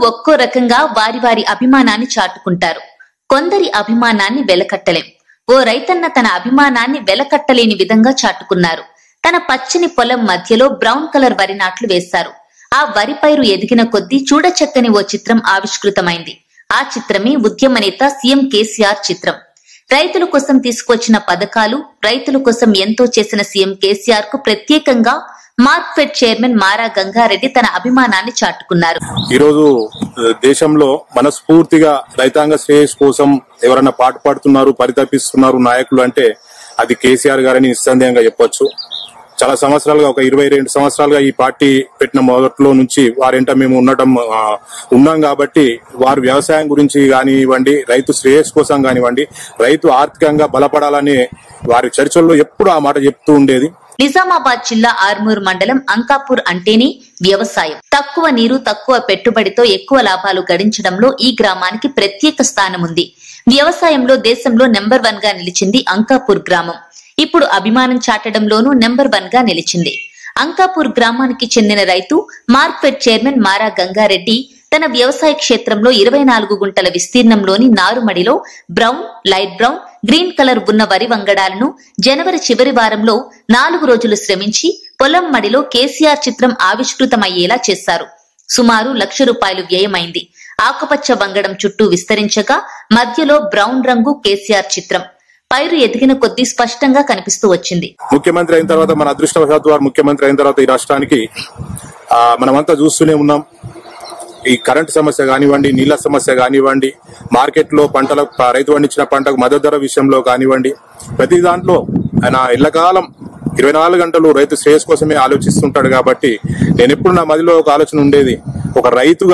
ఒక్కో రకంగా వారి వారి అభిమానాన్ని చాటుకుంటారు కొందరి అభిమానాన్ని వెలకట్టలేం ఓ రైతన్న తన అభిమానాన్ని వెలకట్టలేని విధంగా చాటుకున్నారు తన పచ్చని పొలం మధ్యలో బ్రౌన్ కలర్ వరి నాట్లు వేశారు ఆ వరి పైరు ఎదిగిన కొద్దీ చూడచక్కని ఓ చిత్రం ఆవిష్కృతమైంది ఆ చిత్రమే ఉద్యమ నేత సీఎం కేసీఆర్ చిత్రం రైతుల కోసం తీసుకొచ్చిన పథకాలు రైతుల కోసం ఎంతో చేసిన సీఎం కేసీఆర్ కు ప్రత్యేకంగా మార్క్ఫెడ్ చైర్మన్ మారా గంగారెడ్డి తన అభిమానాన్ని చాటుకున్నారు ఈరోజు ఆ, దేశంలో మనస్ఫూర్తిగా రైతాంగ శ్రేయస్ కోసం ఎవరైనా పాటు పాడుతున్నారు పరితపిస్తున్నారు నాయకులు అంటే అది కేసీఆర్ గారని నిస్సందేహంగా చెప్పొచ్చు చాలా సంవత్సరాలుగా ఒక ఇరవై రెండు సంవత్సరాలుగా ఈ పార్టీ పెట్టిన మొదట్లో నుంచి వారింట మేము ఉండటం ఆ, ఉన్నాం కాబట్టి వారు వ్యవసాయం గురించి కానివ్వండి రైతు శ్రేయస్ కోసం కానివ్వండి రైతు ఆర్థికంగా బలపడాలని వారి చర్చల్లో ఎప్పుడు ఆ మాట చెప్తూ ఉండేది నిజామాబాద్ జిల్లా ఆర్మూర్ మండలం అంకాపూర్ అంటేనే వ్యవసాయం తక్కువ నీరు తక్కువ పెట్టుబడితో ఎక్కువ లాభాలు గడించడంలో ఈ గ్రామానికి ప్రత్యేక స్థానం ఉంది వ్యవసాయంలో దేశంలో నెంబర్ వన్ గా నిలిచింది అంకాపూర్ గ్రామం ఇప్పుడు అభిమానం చాటడంలోనూ నెంబర్ వన్ గా నిలిచింది అంకాపూర్ గ్రామానికి చెందిన రైతు మార్క్ఫెడ్ చైర్మన్ మారా గంగారెడ్డి తన వ్యవసాయ క్షేత్రంలో ఇరవై నాలుగు గుంటల విస్తీర్ణంలోని నారుమడిలో brown light brown green colour ఉన్న వరి వంగడాలను జనవరి చివరి వారంలో నాలుగు రోజులు శ్రమించి పొలం మడిలో కేసీఆర్ చిత్రం ఆవిష్కృతమయ్యేలా చేశారు సుమారు లక్ష రూపాయలు వ్యయమైంది ఆకుపచ్చ వంగడం చుట్టూ విస్తరించగా మధ్యలో బ్రౌన్ రంగు కేసీఆర్ చిత్రం పైరు ఎదిగిన కొద్దీ స్పష్టంగా కనిపిస్తూ వచ్చింది ముఖ్యమంత్రి అయిన తర్వాత మన అదృష్టవశాత్తు వారు ముఖ్యమంత్రి అయిన తర్వాత ఈ రాష్ట్రానికి ఆ, మనమంతా చూస్తూనే ఉన్నాం ఈ కరెంటు సమస్య కానివ్వండి నీళ్ల సమస్య కానివ్వండి మార్కెట్ లో పంటల రైతు పండించిన పంటకు మద్దతు ధర విషయంలో కానివ్వండి ప్రతి దాంట్లో ఆయన ఇళ్లకాలం ఇరవై నాలుగు గంటలు రైతు శ్రేయస్ కోసమే ఆలోచిస్తుంటాడు కాబట్టి నేను ఎప్పుడు నా మదిలో ఒక ఆలోచన ఉండేది ఒక రైతుగా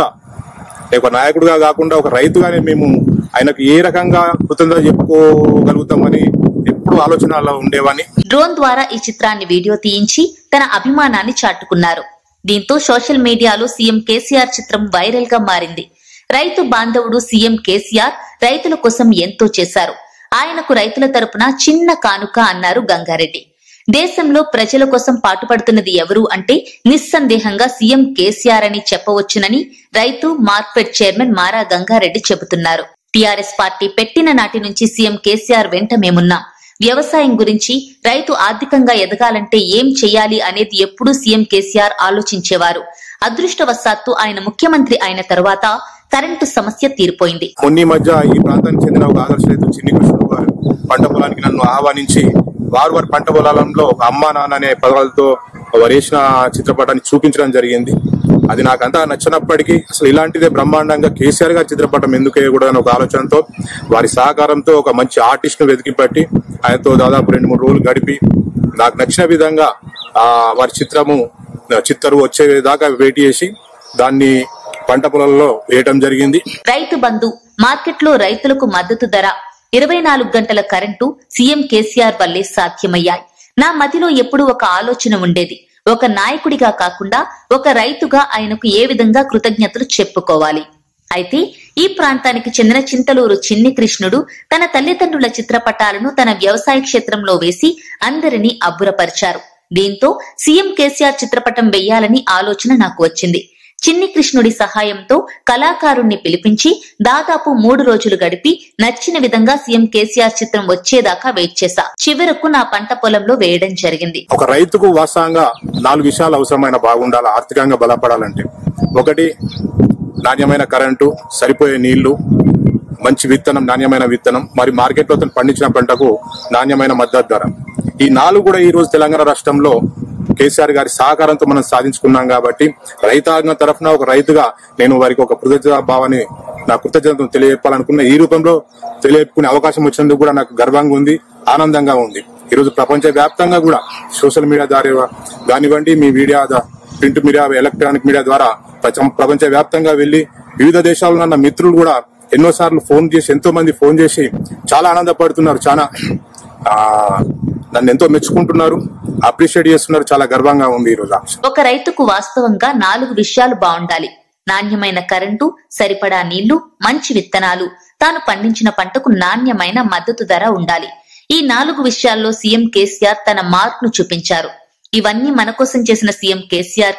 ఒక నాయకుడిగా కాకుండా ఒక రైతుగానే మేము ఆయనకు ఏ రకంగా కృతజ్ఞత చెప్పుకోగలుగుతామని ఎప్పుడు ఆలోచనలో ఉండేవాని డ్రోన్ ద్వారా ఈ చిత్రాన్ని వీడియో తీయించి తన అభిమానాన్ని చాటుకున్నారు దీంతో సోషల్ మీడియాలో సీఎం కేసీఆర్ చిత్రం వైరల్ గా మారింది రైతు బాంధవుడు సీఎం కేసీఆర్ రైతుల కోసం ఎంతో చేశారు ఆయనకు రైతుల తరపున చిన్న కానుక అన్నారు గంగారెడ్డి దేశంలో ప్రజల కోసం పాటుపడుతున్నది ఎవరు అంటే నిస్సందేహంగా సీఎం కేసీఆర్ అని చెప్పవచ్చునని రైతు మార్కెట్ చైర్మన్ మారా గంగారెడ్డి చెబుతున్నారు టీఆర్ఎస్ పార్టీ పెట్టిన నాటి నుంచి సీఎం కేసీఆర్ వెంట మేమున్నాం వ్యవసాయం గురించి రైతు ఆర్థికంగా ఎదగాలంటే ఏం చెయ్యాలి అనేది ఎప్పుడూ సీఎం కేసీఆర్ ఆలోచించేవారు అదృష్టవశాత్తు ఆయన ముఖ్యమంత్రి అయిన తరువాత కరెంటు సమస్య తీరిపోయింది మొన్న ఈ మధ్య ఈ ప్రాంతానికి చెందిన ఒక ఆదర్శ రైతు చిన్ని కృష్ణుడు గారు పంట పొలానికి నన్ను ఆహ్వానించి వారు వారి పంట పొలాలలో ఒక అమ్మ నాన్న అనే పదాలతో వారు వేసిన చిత్రపటాన్ని చూపించడం జరిగింది అది నాకు అంతా నచ్చినప్పటికీ అసలు ఇలాంటిదే బ్రహ్మాండంగా కేసీఆర్ గారి చిత్రపటం ఎందుకు వేయకూడదని ఒక ఆలోచనతో వారి సహకారంతో ఒక మంచి ఆర్టిస్ట్ ను వెతికి పట్టి ఆయనతో దాదాపు రెండు మూడు రోజులు గడిపి నాకు నచ్చిన విధంగా ఆ వారి చిత్రము చిత్తరు వచ్చేదాకా వెయిట్ చేసి దాన్ని పంట పొలాల్లో వేయటం జరిగింది రైతు బంధు మార్కెట్లో రైతులకు మద్దతు ధర ఇరవై నాలుగు గంటల కరెంటు సీఎం కేసీఆర్ వల్లే సాధ్యమయ్యాయి నా మదిలో ఎప్పుడూ ఒక ఆలోచన ఉండేది ఒక నాయకుడిగా కాకుండా ఒక రైతుగా ఆయనకు ఏ విధంగా కృతజ్ఞతలు చెప్పుకోవాలి అయితే ఈ ప్రాంతానికి చెందిన చింతలూరు చిన్ని కృష్ణుడు తన తల్లిదండ్రుల చిత్రపటాలను తన వ్యవసాయ క్షేత్రంలో వేసి అందరినీ అబ్బురపరిచారు దీంతో సీఎం కేసీఆర్ చిత్రపటం వెయ్యాలని ఆలోచన నాకు వచ్చింది చిన్ని కృష్ణుడి సహాయంతో కళాకారుణ్ణి పిలిపించి దాదాపు మూడు రోజులు గడిపి నచ్చిన విధంగా సీఎం కేసీఆర్ చిత్రం వచ్చేదాకా వెయిట్ చేశా చివరకు నా పంట పొలంలో వేయడం జరిగింది ఒక రైతుకు వాస్తవంగా నాలుగు విషయాలు అవసరమైన బాగుండాలి ఆర్థికంగా బలపడాలంటే ఒకటి నాణ్యమైన కరెంటు సరిపోయే నీళ్లు మంచి విత్తనం నాణ్యమైన విత్తనం మరి మార్కెట్లో అతను పండించిన పంటకు నాణ్యమైన మద్దతు ధర ఈ నాలుగు కూడా ఈ రోజు తెలంగాణ రాష్ట్రంలో కేసీఆర్ గారి సహకారంతో మనం సాధించుకున్నాం కాబట్టి రైతాంగం తరఫున ఒక రైతుగా నేను వారికి ఒక కృతజ్ఞత భావాన్ని నా కృతజ్ఞతను తెలియజెప్పాలనుకున్న ఈ రూపంలో తెలియజెప్పుకునే అవకాశం వచ్చినందుకు కూడా నాకు గర్వంగా ఉంది ఆనందంగా ఉంది ఈరోజు ప్రపంచ వ్యాప్తంగా కూడా సోషల్ మీడియా ద్వారా కానివ్వండి మీ మీడియా ద- ప్రింట్ మీడియా ఎలక్ట్రానిక్ మీడియా ద్వారా ప్రచ- ప్రపంచ వ్యాప్తంగా వెళ్లి వివిధ దేశాల్లో ఉన్న మిత్రులు కూడా ఎన్నో సార్లు ఫోన్ చేసి ఎంతో మంది ఫోన్ చేసి చాలా ఆనందపడుతున్నారు చాలా ఆ, నన్ను ఎంతో మెచ్చుకుంటున్నారు అప్రిషియేట్ చేస్తున్నారు చాలా గర్వంగా ఉంది ఈ రోజు ఆ విషయం. ఒక రైతుకు వాస్తవంగా నాలుగు విషయాలు బాగుండాలి నాణ్యమైన కరెంటు సరిపడా నీళ్లు మంచి విత్తనాలు తాను పండించిన పంటకు నాణ్యమైన మద్దతు ధర ఉండాలి ఈ నాలుగు విషయాల్లో సీఎం కేసీఆర్ తన మార్క్ ను చూపించారు ఇవన్నీ మన కోసం చేసిన సీఎం కేసీఆర్ కి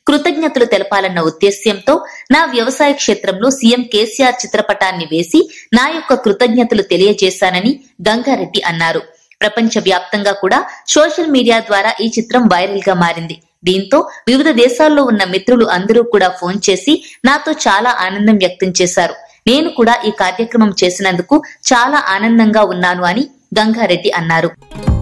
కృతజ్ఞతలు తెలపాలన్న ఉద్దేశ్యంతో నా వ్యవసాయ క్షేత్రంలో సీఎం కేసీఆర్ చిత్రపటాన్ని వేసి నా యొక్క కృతజ్ఞతలు తెలియజేశానని గంగారెడ్డి అన్నారు ప్రపంచ వ్యాప్తంగా కూడా సోషల్ మీడియా ద్వారా ఈ చిత్రం వైరల్ గా మారింది దీంతో వివిధ దేశాల్లో ఉన్న మిత్రులు అందరూ కూడా ఫోన్ చేసి నాతో చాలా ఆనందం వ్యక్తం చేశారు నేను కూడా ఈ కార్యక్రమం చేసినందుకు చాలా ఆనందంగా ఉన్నాను అని గంగారెడ్డి అన్నారు